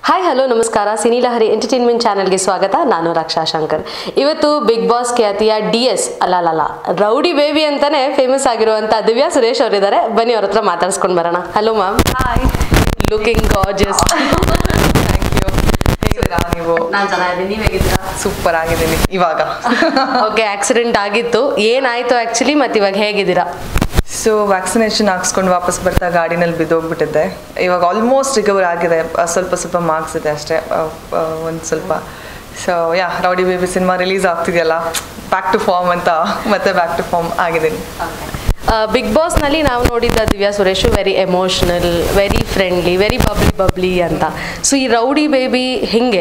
hi hello ನಮಸ್ಕಾರ ಸಿನಿಲಹರಿ entertainment ಚಾನಲ್ಗೆ ಸ್ವಾಗತ ನಾನು ರಕ್ಷಾ ಶಂಕರ್ ಇವತ್ತು ಬಿಗ್ ಬಾಸ್ ಖ್ಯಾತಿಯ ಡಿ ಎಸ್ ಅಲ್ಲ ರೌಡಿ ಬೇಬಿ ಅಂತಾನೆ ಫೇಮಸ್ ಆಗಿರುವಂತ ದಿವ್ಯಾ ಸುರೇಶ್ ಅವರಿದ್ದಾರೆ ಬನ್ನಿ ಅವ್ರ ಹತ್ರ ಮಾತಾಡ್ಸ್ಕೊಂಡು ಬರೋಣ hello ma'am hi looking gorgeous thank you ಹೇಗಿದ್ದೀರಾ ನೀವು ನಾನು ಚೆನ್ನಾಗಿದ್ದೀನಿ ನೀವು ಹೇಗಿದ್ದೀರಾ ಸೂಪರ್ ಆಗಿದ್ದೀನಿ ಇವಾಗ ಓಕೆ ಆಕ್ಸಿಡೆಂಟ್ ಆಗಿತ್ತು ಏನಾಯ್ತು ಆಕ್ಚುಲಿ ಮತ್ತೆ ಇವಾಗ ಹೇಗಿದ್ದೀರಾ ಸೊ ವ್ಯಾಕ್ಸಿನೇಷನ್ ಹಾಕ್ಸ್ಕೊಂಡು ವಾಪಸ್ ಬರ್ತಾ ಗಾಡಿನಲ್ಲಿ ಬಿದ್ದೋಗ್ಬಿಟ್ಟಿದ್ದೆ ಇವಾಗ ಆಲ್ಮೋಸ್ಟ್ ರಿಕವರ್ ಆಗಿದೆ ಅಹ್, ಸ್ವಲ್ಪ ಸ್ವಲ್ಪ ಮಾರ್ಕ್ಸ್ ಇದೆ ಅಷ್ಟೇ ಒಂದು ಸ್ವಲ್ಪ so yeah rowdy baby cinema release ಆಗ್ತಿದೆಯಲ್ಲ ಬ್ಯಾಕ್ ಟು ಫಾರ್ಮ್ ಅಂತ ಮತ್ತೆ ಬ್ಯಾಕ್ ಟು ಫಾರ್ಮ್ ಆಗಿದ್ದೀನಿ ಬಿಗ್ ಬಾಸ್ನಲ್ಲಿ ನಾವು ನೋಡಿದ್ದ Divya Suresh very emotional very friendly very bubbly bubbly ಅಂತ ಸೊ ಈ ರೌಡಿ ಬೇಬಿ ಹಿಂಗೆ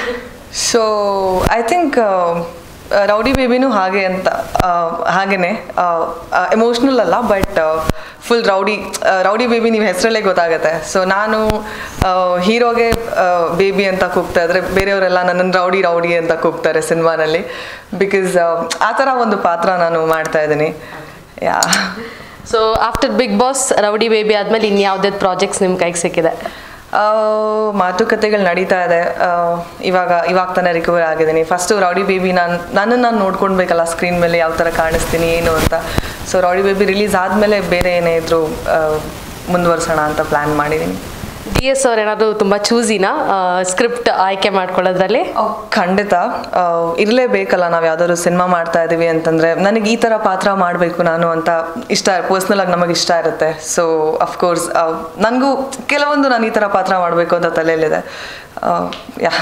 ಸೊ ಐ ಥಿಂಕ್ ರೌಡಿ ಬೇಬಿನೂ ಹಾಗೆ ಅಂತ ಹಾಗೇನೆ ಎಮೋಷ್ನಲ್ ಅಲ್ಲ but full rowdy rowdy baby ನೀವು ಹೆಸರಲ್ಲೇ ಗೊತ್ತಾಗುತ್ತೆ ಸೊ ನಾನು ಹೀರೋಗೆ ಬೇಬಿ ಅಂತ ಕೂಗ್ತಾ ಇದ್ರೆ ಬೇರೆಯವರೆಲ್ಲ ನನ್ನನ್ನು ರೌಡಿ ರೌಡಿ ಅಂತ ಕೂಗ್ತಾರೆ ಸಿನಿಮಾನಲ್ಲಿ ಬಿಕಾಸ್ ಆ ಥರ ಒಂದು ಪಾತ್ರ ನಾನು ಮಾಡ್ತಾ ಇದ್ದೀನಿ yeah so after big boss rowdy baby ಆದ್ಮೇಲೆ ಇನ್ಯಾವ್ದು ಪ್ರಾಜೆಕ್ಟ್ಸ್ ನಿಮ್ಮ ಕೈಗೆ ಸಿಕ್ಕಿದೆ ಆ, ಮಾತುಕತೆಗಳು ನಡೀತಾ ಇದೆ ಆ, ಇವಾಗ ಇವಾಗ ತಾನೇ ರಿಕವರ್ ಆಗಿದ್ದೀನಿ ಫಸ್ಟು ರೌಡಿ ಬೇಬಿ ನಾನು ನನ್ನನ್ನು ನಾನು ನೋಡ್ಕೊಳ್ಬೇಕಲ್ಲ ಸ್ಕ್ರೀನ್ ಮೇಲೆ ಯಾವ ಥರ ಕಾಣಿಸ್ತೀನಿ ಏನು ಅಂತ ಸೊ ರೌಡಿ ಬೇಬಿ ರಿಲೀಸ್ ಆದಮೇಲೆ ಬೇರೆ ಏನೇ ಇದ್ರೂ ಆ, ಮುಂದುವರ್ಸೋಣ ಅಂತ ಪ್ಲ್ಯಾನ್ ಮಾಡಿದ್ದೀನಿ ಡಿ ಎಸ್ ಅವ್ರು ಏನಾದ್ರು ತುಂಬ ಚೂಸಿನಾ ಸ್ಕ್ರಿಪ್ಟ್ ಆಯ್ಕೆ ಮಾಡ್ಕೊಳ್ಳೋದ್ರಲ್ಲಿ ಖಂಡಿತ ಆ, ಇರಲೇಬೇಕಲ್ಲ ನಾವು ಯಾವ್ದಾದ್ರು ಸಿನಿಮಾ ಮಾಡ್ತಾ ಇದ್ದೀವಿ ಅಂತಂದರೆ ನನಗೆ ಈ ಥರ ಪಾತ್ರ ಮಾಡಬೇಕು ನಾನು ಅಂತ ಇಷ್ಟ ಪರ್ಸ್ನಲ್ ಆಗಿ ನಮಗೆ ಇಷ್ಟ ಇರುತ್ತೆ ಸೊ ಅಫ್ಕೋರ್ಸ್ ನನಗೂ ಕೆಲವೊಂದು ನಾನು ಈ ಥರ ಪಾತ್ರ ಮಾಡಬೇಕು ಅಂತ ತಲೆಯಲ್ಲಿದೆ ಯಾ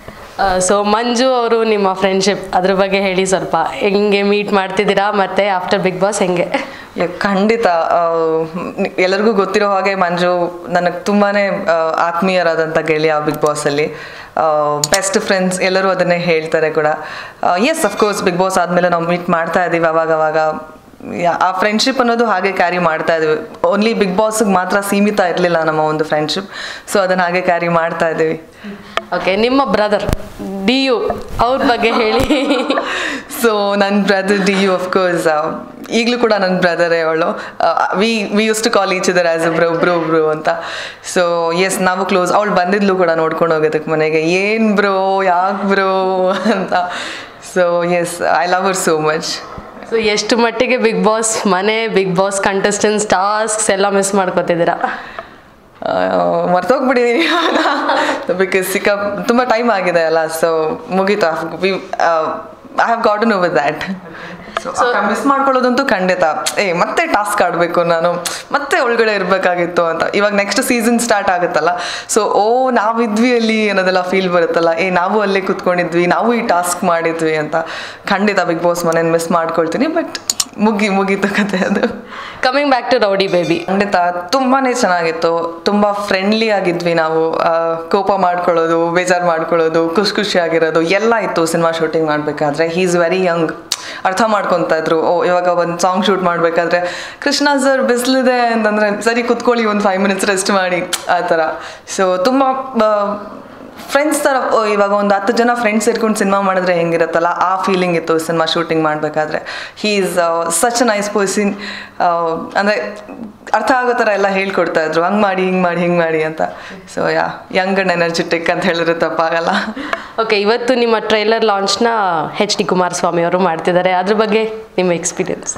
ಸೊ ಮಂಜು ಅವರು ನಿಮ್ಮ ಫ್ರೆಂಡ್ಶಿಪ್ ಅದ್ರ ಬಗ್ಗೆ ಹೇಳಿ ಸ್ವಲ್ಪ ಹೆಂಗೆ ಮೀಟ್ ಮಾಡ್ತಿದ್ದೀರಾ ಮತ್ತೆ ಆಫ್ಟರ್ ಬಿಗ್ ಬಾಸ್ ಹೆಂಗೆ ಯಾ, ಖಂಡಿತ ಆ, ನಿ- ಎಲ್ಲರಿಗೂ ಗೊತ್ತಿರೋ ಹಾಗೆ ಮಂಜು ನನಗೆ ತುಂಬಾ ಆತ್ಮೀಯರಾದಂಥ ಗೆಳೆಯ ಬಿಗ್ ಬಾಸಲ್ಲಿ ಬೆಸ್ಟ್ ಫ್ರೆಂಡ್ಸ್ ಎಲ್ಲರೂ ಅದನ್ನೇ ಹೇಳ್ತಾರೆ ಕೂಡ ಎಸ್ ಅಫ್ಕೋರ್ಸ್ ಬಿಗ್ ಬಾಸ್ ಆದಮೇಲೆ ನಾವು ಮೀಟ್ ಮಾಡ್ತಾ ಇದ್ದೀವಿ ಅವಾಗ ಅವಾಗ ಯಾ- ಆ ಫ್ರೆಂಡ್ಶಿಪ್ ಅನ್ನೋದು ಹಾಗೆ ಕ್ಯಾರಿ ಮಾಡ್ತಾ ಇದ್ದೀವಿ ಓನ್ಲಿ ಬಿಗ್ ಬಾಸ್ಗೆ ಮಾತ್ರ ಸೀಮಿತ ಇರಲಿಲ್ಲ ನಮ್ಮ ಒಂದು ಫ್ರೆಂಡ್ಶಿಪ್ ಸೊ ಅದನ್ನು ಹಾಗೆ ಕ್ಯಾರಿ ಮಾಡ್ತಾ ಇದ್ದೀವಿ ಓಕೆ ನಿಮ್ಮ ಬ್ರದರ್ ಡಿ ಯು ಅವ್ರ ಬಗ್ಗೆ ಹೇಳಿ ಸೊ ನನ್ನ ಬ್ರದರ್ ಡಿ ಯು ಅಫ್ಕೋರ್ಸ್ ಈಗಲೂ ಕೂಡ ನನ್ನ ಬ್ರದರೇ ಅವಳು we we use to call each other as bro bro bro ಅಂತ ಸೊ ಎಸ್ ನಾವು ಕ್ಲೋಸ್ ಅವಳು ಬಂದಿದ್ಲು ಕೂಡ ನೋಡ್ಕೊಂಡು ಹೋಗೋದಕ್ಕೆ ಮನೆಗೆ ಏನು ಬ್ರೋ ಯಾಕೆ ಬ್ರೋ ಅಂತ so yes I love her so much so ಎಷ್ಟು ಮಟ್ಟಿಗೆ ಬಿಗ್ ಬಾಸ್ ಮನೆ ಬಿಗ್ ಬಾಸ್ ಕಂಟೆಸ್ಟೆನ್ಸ್ ಟಾಸ್ಕ್ಸ್ ಎಲ್ಲ ಮಿಸ್ ಮಾಡ್ಕೋತಿದ್ದೀರಾ ಮರ್ತೋಗ್ಬಿಟ್ಟಿದ್ದೀನಿ ಬಿಕಾಸ್ ಸಿಕ್ಕ ತುಂಬ ಟೈಮ್ ಆಗಿದೆ ಅಲ್ಲ ಸೊ ಮುಗೀತು I have got no with that so miss ಮಾಡ್ಕೊಳ್ಳೋದಂತೂ ಖಂಡಿತ ಏ ಮತ್ತೆ ಟಾಸ್ಕ್ ಆಡಬೇಕು ನಾನು ಮತ್ತೆ ಒಳಗಡೆ ಇರಬೇಕಾಗಿತ್ತು ಅಂತ ಇವಾಗ ನೆಕ್ಸ್ಟ್ ಸೀಸನ್ ಸ್ಟಾರ್ಟ್ ಆಗುತ್ತಲ್ಲ ಸೊ ಓ ನಾವಿದ್ವಿ ಅಲ್ಲಿ ಅನ್ನೋದೆಲ್ಲ ಫೀಲ್ ಬರುತ್ತಲ್ಲ ಏ ನಾವು ಅಲ್ಲೇ ಕುತ್ಕೊಂಡಿದ್ವಿ ನಾವು ಈ ಟಾಸ್ಕ್ ಮಾಡಿದ್ವಿ ಅಂತ ಖಂಡಿತ ಬಿಗ್ ಬಾಸ್ ಮನೇನ ಮಿಸ್ ಮಾಡ್ಕೊಳ್ತೀನಿ ಬಟ್ ಮುಗಿ ಮುಗೀತು ಕತೆ ಅದು coming back to rowdy baby ಖಂಡಿತ ತುಂಬಾನೇ ಚೆನ್ನಾಗಿತ್ತು ತುಂಬ ಫ್ರೆಂಡ್ಲಿ ಆಗಿದ್ವಿ ನಾವು ಆ, ಕೋಪ ಮಾಡ್ಕೊಳ್ಳೋದು ಬೇಜಾರು ಮಾಡ್ಕೊಳ್ಳೋದು ಖುಷಿ ಖುಷಿಯಾಗಿರೋದು ಎಲ್ಲ ಇತ್ತು ಸಿನಿಮಾ ಶೂಟಿಂಗ್ ಮಾಡಬೇಕಾದ್ರೆ ಹೀ ಈಸ್ ವೆರಿ ಯಂಗ್ ಅರ್ಥ ಮಾಡ್ಕೊತಾ ಇದ್ರು ಓ ಇವಾಗ ಒಂದು ಸಾಂಗ್ ಶೂಟ್ ಮಾಡಬೇಕಾದ್ರೆ ಕೃಷ್ಣ ಸರ್ ಬಿಸಿಲಿದೆ ಅಂತಂದರೆ ಸರಿ ಕುತ್ಕೊಳ್ಳಿ ಒಂದು ಫೈವ್ ಮಿನಿಟ್ಸ್ ರೆಸ್ಟ್ ಮಾಡಿ ಆ ಥರ ಸೊ ತುಂಬ ಫ್ರೆಂಡ್ಸ್ ಥರ ಓ, ಇವಾಗ ಒಂದು ಹತ್ತು ಜನ ಫ್ರೆಂಡ್ಸ್ ಸೇರ್ಕೊಂಡು ಸಿನಿಮಾ ಮಾಡಿದ್ರೆ ಹೆಂಗಿರುತ್ತಲ್ಲ ಆ ಫೀಲಿಂಗ್ ಇತ್ತು ಸಿನಿಮಾ ಶೂಟಿಂಗ್ ಮಾಡಬೇಕಾದ್ರೆ he is such a nice person ಅಂದರೆ ಅರ್ಥ ಆಗೋ ಥರ ಎಲ್ಲ ಹೇಳ್ಕೊಡ್ತಾ ಇದ್ರು ಹಂಗೆ ಮಾಡಿ ಹಿಂಗೆ ಮಾಡಿ ಹಿಂಗೆ ಮಾಡಿ ಅಂತ so yeah young and energetic ಅಂತ ಹೇಳಿದ್ರೆ ತಪ್ಪಾಗಲ್ಲ ಓಕೆ ಇವತ್ತು ನಿಮ್ಮ ಟ್ರೈಲರ್ ಲಾಂಚ್ನ ಎಚ್ ಡಿ ಕುಮಾರಸ್ವಾಮಿ ಅವರು ಮಾಡ್ತಿದ್ದಾರೆ ಅದ್ರ ಬಗ್ಗೆ ನಿಮ್ಮ experience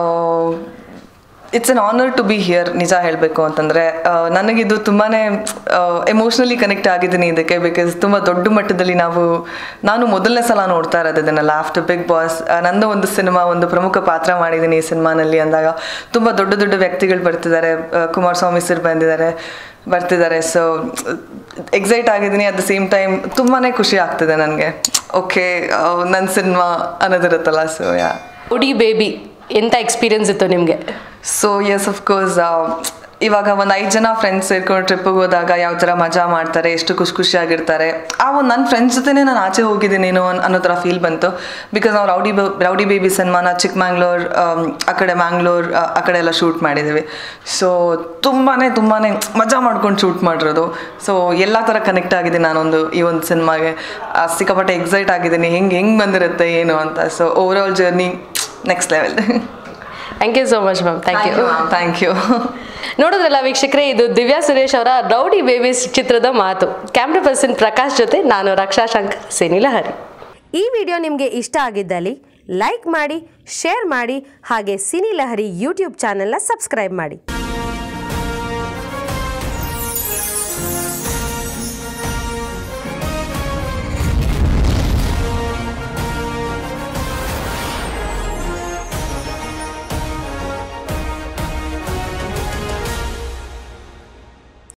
it's an honour to be here ನಿಜ ಹೇಳಬೇಕು ಅಂತಂದರೆ ನನಗಿದು ತುಂಬಾ ಎಮೋಷ್ನಲಿ ಕನೆಕ್ಟ್ ಆಗಿದ್ದೀನಿ ಇದಕ್ಕೆ ಬಿಕಾಸ್ ತುಂಬ ದೊಡ್ಡ ಮಟ್ಟದಲ್ಲಿ ನಾವು ನಾನು ಮೊದಲನೇ ಸಲ ನೋಡ್ತಾ ಇರೋದು ಇದನ್ನೆಲ್ಲ ಆಫ್ಟರ್ ಬಿಗ್ ಬಾಸ್ ನಂದು ಒಂದು ಸಿನಿಮಾ ಒಂದು ಪ್ರಮುಖ ಪಾತ್ರ ಮಾಡಿದ್ದೀನಿ ಈ ಸಿನಿಮಾನಲ್ಲಿ ಅಂದಾಗ ತುಂಬ ದೊಡ್ಡ ದೊಡ್ಡ ವ್ಯಕ್ತಿಗಳು ಬರ್ತಿದ್ದಾರೆ ಆ, ಕುಮಾರಸ್ವಾಮಿ ಸರ್ ಬಂದಿದ್ದಾರೆ ಬರ್ತಿದ್ದಾರೆ ಸೊ ಎಕ್ಸೈಟ್ ಆಗಿದ್ದೀನಿ ಅಟ್ ದ ಸೇಮ್ ಟೈಮ್ ತುಂಬಾ ಖುಷಿ ಆಗ್ತಿದೆ ನನಗೆ ಓಕೆ ನನ್ನ ಸಿನಿಮಾ ಅನ್ನೋದಿರುತ್ತಲ್ಲ ಸೊ ಯಾ ರೌಡಿ ಬೇಬಿ ಎಂಥ ಎಕ್ಸ್ಪೀರಿಯನ್ಸ್ ಇತ್ತು ನಿಮಗೆ ಸೊ ಎಸ್ ಅಫ್ಕೋರ್ಸ್ ಇವಾಗ ಒಂದು ಐದು ಜನ ಫ್ರೆಂಡ್ಸ್ ಸೇರ್ಕೊಂಡು ಟ್ರಿಪ್ಪಿಗೆ ಹೋದಾಗ ಯಾವ ಥರ ಮಜಾ ಮಾಡ್ತಾರೆ ಎಷ್ಟು ಖುಷಿ ಖುಷಿಯಾಗಿರ್ತಾರೆ ಆ ಒಂದು ನನ್ನ ಫ್ರೆಂಡ್ಸ್ ಜೊತೆನೇ ನಾನು ಆಚೆ ಹೋಗಿದ್ದೀನೇನೋ ಅನ್- ಅನ್ನೋ ಥರ ಫೀಲ್ ಬಂತು ಬಿಕಾಸ್ ನಾವು ರೌಡಿ ಬ- ರೌಡಿ ಬೇಬಿ ಸಿನಿಮಾನ ಚಿಕ್ಕಮ್ಯಾಂಗ್ಳೂರ್ ಆ ಕಡೆ ಮ್ಯಾಂಗ್ಳೂರ್ ಆ ಆ ಕಡೆ ಎಲ್ಲ ಶೂಟ್ ಮಾಡಿದ್ದೀವಿ ಸೊ ತುಂಬಾ ತುಂಬಾ ಮಜಾ ಮಾಡ್ಕೊಂಡು ಶೂಟ್ ಮಾಡಿರೋದು ಸೊ ಎಲ್ಲ ಥರ ಕನೆಕ್ಟ್ ಆಗಿದೆ ನಾನೊಂದು ಈ ಒಂದು ಸಿನಿಮಾಗೆ ಸಿಕ್ಕಾಪಟ್ಟೆ ಎಕ್ಸೈಟ್ ಆಗಿದ್ದೀನಿ ಹೆಂಗೆ ಹೆಂಗೆ ಬಂದಿರುತ್ತೆ ಏನು ಅಂತ so overall journey next level thank you so much ma'am thank you thank you ನೋಡಿದ್ರಲ್ಲ ವೀಕ್ಷಕರೇ ಇದು ದಿವ್ಯಾ ಸುರೇಶ್ ಅವರ ರೌಡಿ ಬೇಬೀಸ್ ಚಿತ್ರದ ಮಾತು ಕ್ಯಾಮ್ರಾ ಪರ್ಸನ್ ಪ್ರಕಾಶ್ ಜೊತೆ ನಾನು ರಕ್ಷಾ ಶಂಕರ್ ಸಿನಿಲಹರಿ ಈ ವಿಡಿಯೋ ನಿಮಗೆ ಇಷ್ಟ ಆಗಿದ್ದಲ್ಲಿ ಲೈಕ್ ಮಾಡಿ ಶೇರ್ ಮಾಡಿ ಹಾಗೆ ಸಿನಿ ಲಹರಿ ಯೂಟ್ಯೂಬ್ ಚಾನೆಲ್ನ ಸಬ್ಸ್ಕ್ರೈಬ್ ಮಾಡಿ